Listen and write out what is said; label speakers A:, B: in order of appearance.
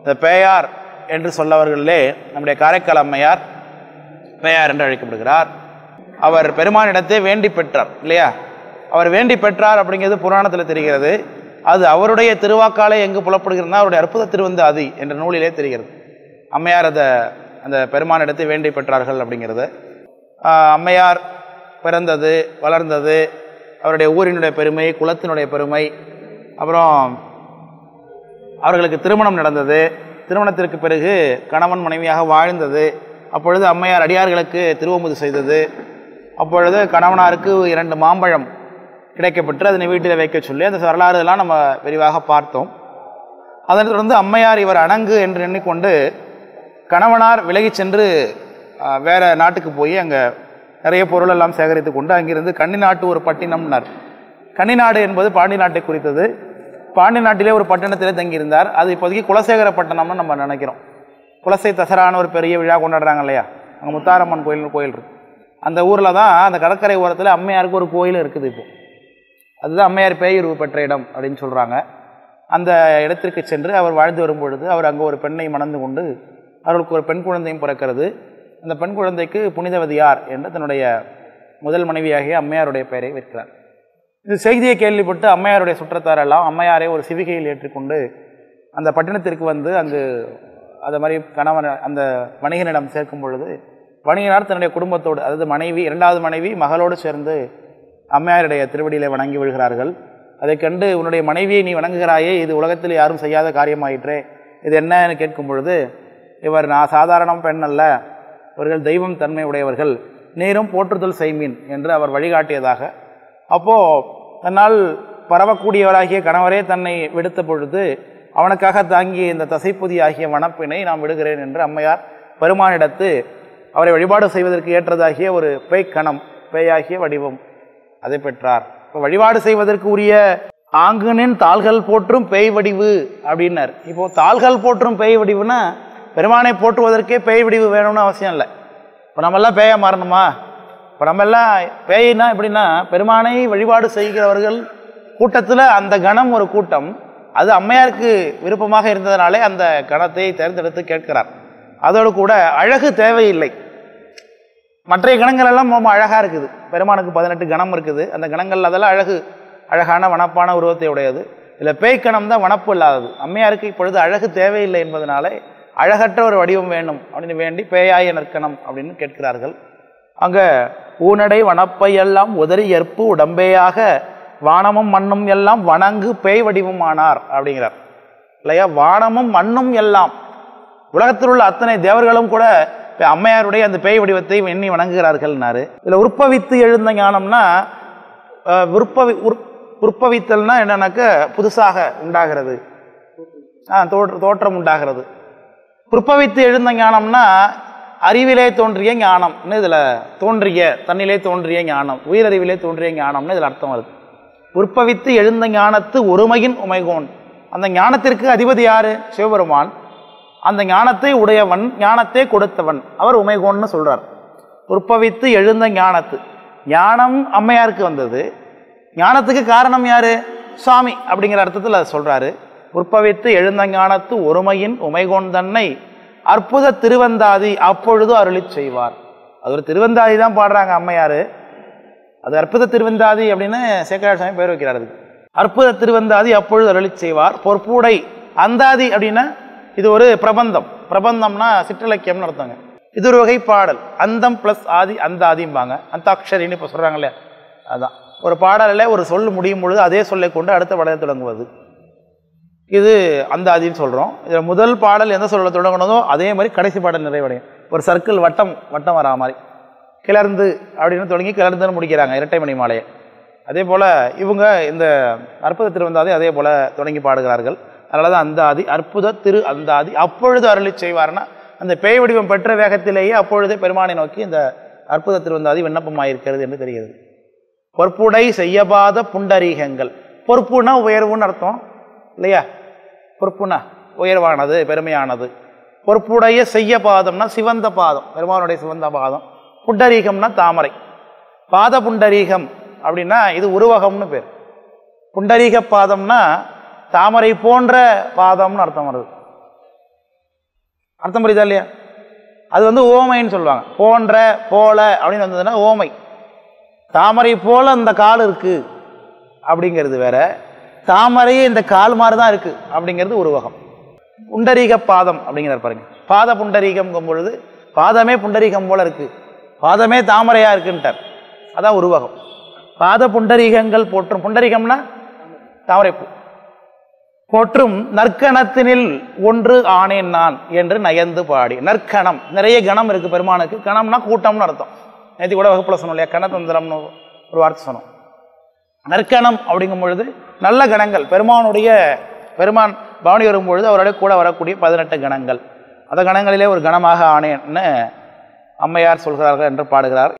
A: இந்த பேயார் என்று சொல்லவர்களிலே நம்முடைய காரைக்கால் அம்மையார் பேயார் என்று அழைக்கப்படுகிறார் அவர் பெருமானிடத்தை வேண்டி பெற்றார் இல்லையா அவர் வேண்டி பெற்றார் அப்படிங்கிறது புராணத்தில் தெரிகிறது அது அவருடைய திருவாக்காலே எங்கு புலப்படுகிறதுனா அவருடைய அற்புத திருவந்த அதி என்ற நூலிலே தெரிகிறது அம்மையார் அதை அந்த பெருமானிடத்தை வேண்டி பெற்றார்கள் அப்படிங்கிறது ஆஹ் அம்மையார் பிறந்தது வளர்ந்தது அவருடைய ஊரினுடைய பெருமை குலத்தினுடைய பெருமை அப்புறம் அவர்களுக்கு திருமணம் நடந்தது திருமணத்திற்கு பிறகு கணவன் மனைவியாக வாழ்ந்தது அப்பொழுது அம்மையார் அடியார்களுக்கு திருவமுது செய்தது அப்பொழுது கணவனாருக்கு இரண்டு மாம்பழம் கிடைக்கப்பெற்று அதனை வீட்டில் வைக்க சொல்லி அந்த வரலாறு எல்லாம் நம்ம விரிவாக பார்த்தோம் அதனைத் தொடர்ந்து அம்மையார் இவர் அணங்கு என்று எண்ணிக்கொண்டு கணவனார் விலகிச் சென்று ஆஹ், வேற நாட்டுக்கு போய் அங்கே நிறைய பொருள் எல்லாம் சேகரித்து கொண்டு அங்கிருந்து கன்னி நாட்டு ஒரு பட்டினம்னார் கன்னிநாடு என்பது பாண்டி நாட்டை குறித்தது பாண்டி நாட்டிலே ஒரு பட்டணத்திலே தங்கியிருந்தார் அது இப்போதைக்கு குலசேகர பட்டணம்னு நம்ம நினைக்கிறோம் குலசை தசரான ஒரு பெரிய விழா கொண்டாடுறாங்க இல்லையா அங்கே முத்தாரம்மன் கோயில் கோயில் இருக்கு அந்த ஊரில் தான் அந்த கடற்கரை ஓரத்தில் அம்மையாருக்கு ஒரு கோயில் இருக்குது இப்போ அதுதான் அம்மையார் பேயுருவு பெற்ற இடம் அப்படின்னு சொல்கிறாங்க அந்த இடத்திற்கு சென்று அவர் வாழ்ந்து வரும் பொழுது அவர் அங்கே ஒரு பெண்ணை மணந்து கொண்டு அவர்களுக்கு ஒரு பெண் குழந்தையும் பிறக்கிறது அந்த பெண் குழந்தைக்கு புனிதவதி யார் என்று தன்னுடைய முதல் மனைவியாகிய அம்மையாருடைய பெயரை வைக்கிறார் இந்த செய்தியை கேள்விப்பட்டு அம்மையாருடைய சுற்றத்தாரெல்லாம் அம்மையாரை ஒரு சிவிகையில் ஏற்றிக்கொண்டு அந்த பட்டணத்திற்கு வந்து அங்கு அது மாதிரி கணவன் அந்த வணிகனிடம் சேர்க்கும் பொழுது வணிகனார் தன்னுடைய குடும்பத்தோடு அதாவது மனைவி இரண்டாவது மனைவி மகளோடு சேர்ந்து அம்மையாருடைய திருவடியிலே வணங்கி விழுகிறார்கள் அதைக் கண்டு உன்னுடைய மனைவியை நீ வணங்குகிறாயே இது உலகத்தில் யாரும் செய்யாத காரியமாயிற்றே இது என்னன்னு கேட்கும் பொழுது இவர் நான் சாதாரண பெண் அல்ல இவர்கள் தெய்வம் தன்மை உடையவர்கள் நீரும் போற்றுதல் செய்மீன் என்று அவர் வழிகாட்டியதாக அப்போது தன்னால் பரவக்கூடியவராகிய கணவரே தன்னை விடுத்த பொழுது அவனுக்காக தாங்கிய இந்த தசைப்பொதி ஆகிய வனப்பினை நான் விடுகிறேன் என்று அம்மையார் பெருமானிடத்து அவரை வழிபாடு செய்வதற்கு ஏற்றதாகிய ஒரு பேய் கணம் பேயாகிய வடிவம் அதை பெற்றார் இப்போ வழிபாடு செய்வதற்கு உரிய ஆங்குனின் தாள்கள் போற்றும் பேய் வடிவு அப்படின்னார் இப்போ தாள்கள் போற்றும் பேய் வடிவுனா பெருமானை போற்றுவதற்கே பேய் வடிவு வேணும்னு அவசியம் இல்லை இப்போ நம்மெல்லாம் பேயா மாறணுமா இப்போ நம்மெல்லாம் பேயினா எப்படின்னா பெருமானை வழிபாடு செய்கிறவர்கள் கூட்டத்தில் அந்த கணம் ஒரு கூட்டம் அது அம்மையாருக்கு விருப்பமாக இருந்ததனாலே அந்த கணத்தை தேர்ந்தெடுத்து கேட்கிறார் அதோடு கூட அழகு தேவையில்லை மற்ற கணங்கள் எல்லாம் ரொம்ப அழகாக இருக்குது பெருமானுக்கு பதினெட்டு கணம் இருக்குது அந்த கணங்கள் அதெல்லாம் அழகு அழகான வனப்பான உருவத்தை உடையது இதில் பேய்க்கணம் தான் வனப்பு இல்லாதது அம்மையாருக்கு இப்பொழுது அழகு தேவையில்லை என்பதனாலே அழகற்ற ஒரு வடிவம் வேணும் அப்படின்னு வேண்டி பேயாய நற்கணம் அப்படின்னு கேட்கிறார்கள் அங்கே ஊனடை வனப்பை எல்லாம் உதறி ஏற்பு உடம்பேயாக வானமும் மண்ணும் எல்லாம் வணங்கு பேய் வடிவமானார் அப்படிங்கிறார் இல்லையா வானமும் மண்ணும் எல்லாம் உலகத்தில் உள்ள அத்தனை தேவர்களும் கூட இப்ப அம்மையாருடைய அந்த பேய் வடிவத்தை எண்ணி வணங்குகிறார்கள்னாரு இதில் உற்பவித்து எழுந்த ஞானம்னா அஹ், உற்பவி உற்- உற்பவித்தல்னா என்னன்னாக்க புதுசாக உண்டாகிறது ஆ தோற்ற தோற்றம் உண்டாகிறது உற்பவித்து எழுந்த ஞானம்னா அறிவிலே தோன்றிய ஞானம்னு இதில் தோன்றிய தன்னிலே தோன்றிய ஞானம் உயிரறிவிலே தோன்றிய ஞானம்னு இதில் அர்த்தம் வருது உற்பவித்து எழுந்த ஞானத்து ஒருமையின் உமைகோன் அந்த ஞானத்திற்கு அதிபதி யாரு சிவபெருமான் அந்த ஞானத்தை உடையவன் ஞானத்தை கொடுத்தவன் அவர் உமைகோன்னு சொல்றார் உற்பவித்து எழுந்த ஞானத்து ஞானம் அம்மையாருக்கு வந்தது ஞானத்துக்கு காரணம் யாரு சுவாமி அப்படிங்கிற அர்த்தத்தில் அதை சொல்றாரு உற்பவித்து எழுந்த ஞானத்து ஒருமையின் உமைகோன் தன்னை அற்புத திருவந்தாதி அப்பொழுது அருளிச் செய்வார் அது ஒரு திருவந்தாதி தான் பாடுறாங்க அம்மையாரு அது அற்புத திருவந்தாதி அப்படின்னு சேக்கராஜ சாமி பேர் வைக்கிறார் அதுக்கு அற்புத திருவந்தாதி அப்பொழுது அருளிச் செய்வார் பொற்புடை அந்தாதி அப்படின்னா இது ஒரு பிரபந்தம் பிரபந்தம்னா சிற்றிலக்கியம்னு அர்த்தங்க இது ஒரு வகை பாடல் அந்தம் ப்ளஸ் ஆதி அந்தாதிம்பாங்க அந்தாக்ஷரின்னு இப்போ சொல்கிறாங்க இல்லையா அதான் ஒரு பாடலில் ஒரு சொல் முடியும் பொழுது அதே சொல்லை கொண்டு அடுத்த பாடலை தொடங்குவது இது அந்த ஆதின்னு சொல்கிறோம் இதில் முதல் பாடல் எந்த சொல்ல தொடங்கணுதோ அதே மாதிரி கடைசி பாடல் நிறைவடையும் ஒரு சர்க்கிள் வட்டம் வட்டம் வரா மாதிரி கிளர்ந்து அப்படின்னு தொடங்கி கிளர்ந்துன்னு முடிக்கிறாங்க இரட்டை மணி மாலையை அதே போல் இவங்க இந்த அற்புத திருவந்தாதி அதே போல் தொடங்கி பாடுகிறார்கள் அதனால தான் அந்த ஆதி அற்புத திரு அந்த ஆதி அப்பொழுது அருளி செய்வார்னா அந்த பேய் வடிவம் பெற்ற வேகத்திலேயே அப்பொழுதே பெருமானை நோக்கி இந்த அற்புத திருவந்தாதி விண்ணப்பமாயிருக்கிறது என்று தெரிகிறது பொற்புடை செய்யபாத புண்டரீகங்கள் பொறுப்புனா உயர்வுன்னு அர்த்தம் இல்லையா பொறுப்புனா உயர்வானது பெருமையானது பொறுப்புடைய செய்ய பாதம்னா சிவந்த பாதம் பெருமானுடைய சிவந்த பாதம் புண்டரீகம்னா தாமரை பாத புண்டரீகம் அப்படின்னா இது உருவகம்னு பேர் புண்டரீக பாதம்னா தாமரை போன்ற பாதம்னு அர்த்தம் வருது அர்த்தம் புரியுதா இல்லையா அது வந்து ஓமைன்னு சொல்லுவாங்க போன்ற போல அப்படின்னு வந்ததுன்னா ஓமை தாமரை போல அந்த கால் இருக்கு அப்படிங்கிறது வேற தாமரையே இந்த கால் மாதிரி தான் இருக்கு அப்படிங்கிறது ஒரு வகம் புண்டரீக பாதம் அப்படிங்கிறார் பாருங்க பாத புண்டரீகம்ங்கும் பொழுது பாதமே புண்டரீகம் போல இருக்கு பாதமே தாமரையா இருக்குன்ட்டார் அதான் ஒரு வகம் பாத புண்டரீகங்கள் போற்றும் புண்டரீகம்னா தாமரைப்பூ போற்றும் நற்கணத்தினில் ஒன்று ஆனேன் நான் என்று நயந்து பாடி நற்கணம் நிறைய கணம் இருக்கு பெருமானுக்கு கணம்னா கூட்டம்னு அர்த்தம் நேற்று கூட வகுப்புல சொன்னோம் இல்லையா கணதந்திரம்னு ஒரு வார்த்தை சொன்னோம் நற்கணம் அப்படிங்கும் பொழுது நல்ல கணங்கள் பெருமானுடைய பெருமான் பவனி வரும் பொழுது அவருடைய கூட வரக்கூடிய பதினெட்டு கணங்கள் அந்த கணங்களிலே ஒரு கணமாக ஆனேன்னு அம்மையார் சொல்கிறார்கள் என்று பாடுகிறார்